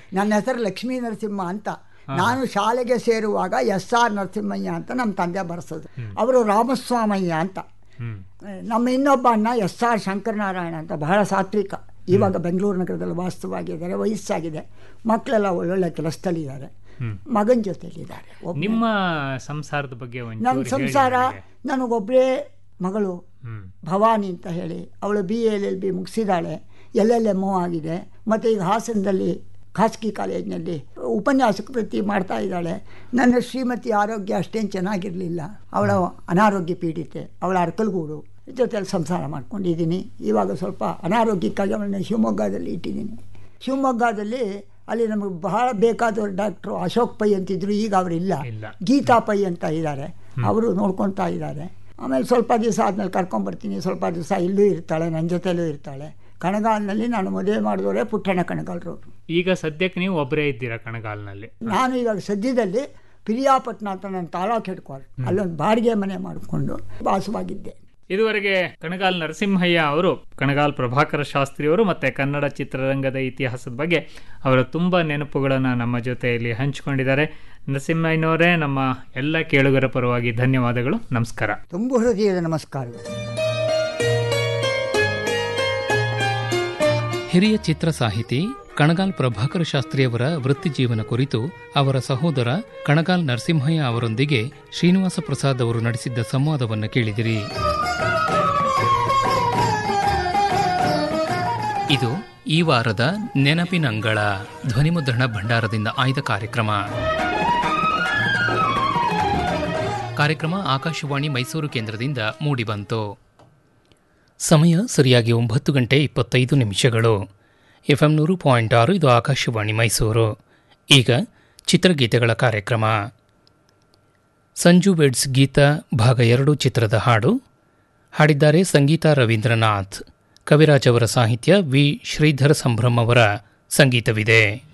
ನನ್ನ ಹೆಸರು ಲಕ್ಷ್ಮೀ ನರಸಿಂಹ ಅಂತ ನಾನು ಶಾಲೆಗೆ ಸೇರುವಾಗ ಎಸ್ ಆರ್ ನರಸಿಂಹಯ್ಯ ಅಂತ ನಮ್ಮ ತಂದೆ ಬರ್ಸೋದು ಅವರು ರಾಮಸ್ವಾಮಯ್ಯ ಅಂತ ಹ್ಮ್ ನಮ್ಮ ಇನ್ನೊಬ್ಬ ಅಣ್ಣ ಎಸ್ ಆರ್ ಶಂಕರನಾರಾಯಣ ಅಂತ ಬಹಳ ಸಾತ್ವಿಕ ಇವಾಗ ಬೆಂಗಳೂರು ನಗರದಲ್ಲಿ ವಾಸ್ತವಾಗಿದ್ದಾರೆ ವಯಸ್ಸಾಗಿದೆ ಮಕ್ಕಳೆಲ್ಲ ಒಳ್ಳೊಳ್ಳೆ ಕೆಲಸದಲ್ಲಿದ್ದಾರೆ ಮಗನ ಜೊತೆಲಿದ್ದಾರೆ ಒಬ್ಬ ನಿಮ್ಮ ಸಂಸಾರದ ಬಗ್ಗೆ ಒಂಚೂರು ನನ್ನ ಹೇಳಿ ಸಂಸಾರ ನನಗೆ. ನನಗೊಬ್ಬರೇ ಮಗಳು ಹ್ಮ್ ಭವಾನಿ ಅಂತ ಹೇಳಿ ಅವಳು ಬಿ ಎಲ್ ಎಲ್ ಬಿ ಮುಗಿಸಿದ್ದಾಳೆ ಎಲ್ ಎಲ್ ಎಮ್ ಆಗಿದೆ ಮತ್ತು ಈಗ ಹಾಸನದಲ್ಲಿ ಖಾಸಗಿ ಕಾಲೇಜಿನಲ್ಲಿ ಉಪನ್ಯಾಸಕ ವೃತ್ತಿ ಮಾಡ್ತಾ ಇದ್ದಾಳೆ ನನ್ನ ಶ್ರೀಮತಿ ಆರೋಗ್ಯ ಅಷ್ಟೇನು ಚೆನ್ನಾಗಿರಲಿಲ್ಲ ಅವಳ ಅನಾರೋಗ್ಯ ಪೀಡಿತೆ ಅವಳ ಅರ್ಕಲ್ಗೂಡು ಜೊತೆಲಿ ಸಂಸಾರ ಮಾಡ್ಕೊಂಡಿದ್ದೀನಿ ಇವಾಗ ಸ್ವಲ್ಪ ಅನಾರೋಗ್ಯಕ್ಕಾಗಿ ಅವಳನ್ನ ಶಿವಮೊಗ್ಗದಲ್ಲಿ ಇಟ್ಟಿದ್ದೀನಿ ಶಿವಮೊಗ್ಗದಲ್ಲಿ ಅಲ್ಲಿ ನಮಗೆ ಬಹಳ ಬೇಕಾದವರು ಡಾಕ್ಟ್ರು ಅಶೋಕ್ ಪೈ ಅಂತಿದ್ರು ಈಗ ಅವರಿಲ್ಲ ಇಲ್ಲ. ಗೀತಾ ಪೈ ಅಂತ ಇದ್ದಾರೆ ಅವರು ನೋಡ್ಕೊತಾ ಇದ್ದಾರೆ ಆಮೇಲೆ ಸ್ವಲ್ಪ ದಿವಸ ಆದಮೇಲೆ ಕರ್ಕೊಂಬರ್ತೀನಿ ಸ್ವಲ್ಪ ದಿವಸ ಇಲ್ಲೂ ಇರ್ತಾಳೆ ನನ್ನ ಜೊತೆಲೂ ಇರ್ತಾಳೆ ಕಣಗಾಲ್ನಲ್ಲಿ ನಾನು ಮದುವೆ ಮಾಡಿದವರೇ ಪುಟ್ಟಣ್ಣ ಕಣಗಾಲರು ಈಗ ಸದ್ಯಕ್ಕೆ ನೀವು ಒಬ್ಬರೇ ಇದ್ದೀರಾ ಕಣಗಾಲ್ನಲ್ಲಿ ನಾನು ಇವಾಗ ಸದ್ಯದಲ್ಲಿ ಪಿರಿಯಾಪಟ್ಟಣ ಅಂತ ನನ್ನ ತಾಲೂಕು ಹೆಡ್ ಕ್ವಾರ್ಟರ್ ಅಲ್ಲೊಂದು ಬಾಡಿಗೆ ಮನೆ ಮಾಡಿಕೊಂಡು ವಾಸವಾಗಿದ್ದೆ ಇದುವರೆಗೆ ಕಣಗಾಲ್ ನರಸಿಂಹಯ್ಯ ಅವರು ಕಣಗಾಲ್ ಪ್ರಭಾಕರ ಶಾಸ್ತ್ರಿ ಅವರು ಮತ್ತೆ ಕನ್ನಡ ಚಿತ್ರರಂಗದ ಇತಿಹಾಸದ ಬಗ್ಗೆ ಅವರ ತುಂಬ ನೆನಪುಗಳನ್ನು ನಮ್ಮ ಜೊತೆಯಲ್ಲಿ ಹಂಚಿಕೊಂಡಿದ್ದಾರೆ ನರಸಿಂಹಯ್ಯನವರೇ ನಮ್ಮ ಎಲ್ಲ ಕೇಳುಗರ ಪರವಾಗಿ ಧನ್ಯವಾದಗಳು ನಮಸ್ಕಾರ ತುಂಬ ಹೃದಯದ ನಮಸ್ಕಾರಗಳು ಹಿರಿಯ ಚಿತ್ರ ಸಾಹಿತಿ ಕಣಗಾಲ್ ಪ್ರಭಾಕರ ಶಾಸ್ತ್ರಿಯವರ ವೃತ್ತಿ ಜೀವನ ಕುರಿತು ಅವರ ಸಹೋದರ ಕಣಗಾಲ್ ನರಸಿಂಹಯ್ಯ ಅವರೊಂದಿಗೆ ಶ್ರೀನಿವಾಸ ಪ್ರಸಾದ್ ಅವರು ನಡೆಸಿದ್ದ ಸಂವಾದವನ್ನು ಕೇಳಿದಿರಿ ಇದು ಈ ವಾರದ ನೆನಪಿನಂಗಳ ಧ್ವನಿಮುದ್ರಣ ಭಂಡಾರದಿಂದ ಆಯ್ದ ಕಾರ್ಯಕ್ರಮ ಕಾರ್ಯಕ್ರಮ ಆಕಾಶವಾಣಿ ಮೈಸೂರು ಕೇಂದ್ರದಿಂದ ಮೂಡಿಬಂತು ಸಮಯ ಸರಿಯಾಗಿ ಒಂಬತ್ತು ಗಂಟೆ ಇಪ್ಪತ್ತೈದು ನಿಮಿಷಗಳು ಎಫ್ ಎಂ ನೂರು ಪಾಯಿಂಟ್ ಆರು ಇದು ಆಕಾಶವಾಣಿ ಮೈಸೂರು ಈಗ ಚಿತ್ರಗೀತೆಗಳ ಕಾರ್ಯಕ್ರಮ ಸಂಜು ವೆಡ್ಸ್ ಗೀತ ಭಾಗ ಎರಡು ಚಿತ್ರದ ಹಾಡು ಹಾಡಿದ್ದಾರೆ ಸಂಗೀತ ರವೀಂದ್ರನಾಥ್ ಕವಿರಾಜ್ ಅವರ ಸಾಹಿತ್ಯ ವಿ ಶ್ರೀಧರ ಸಂಭ್ರಮ್ ಅವರ ಸಂಗೀತವಿದೆ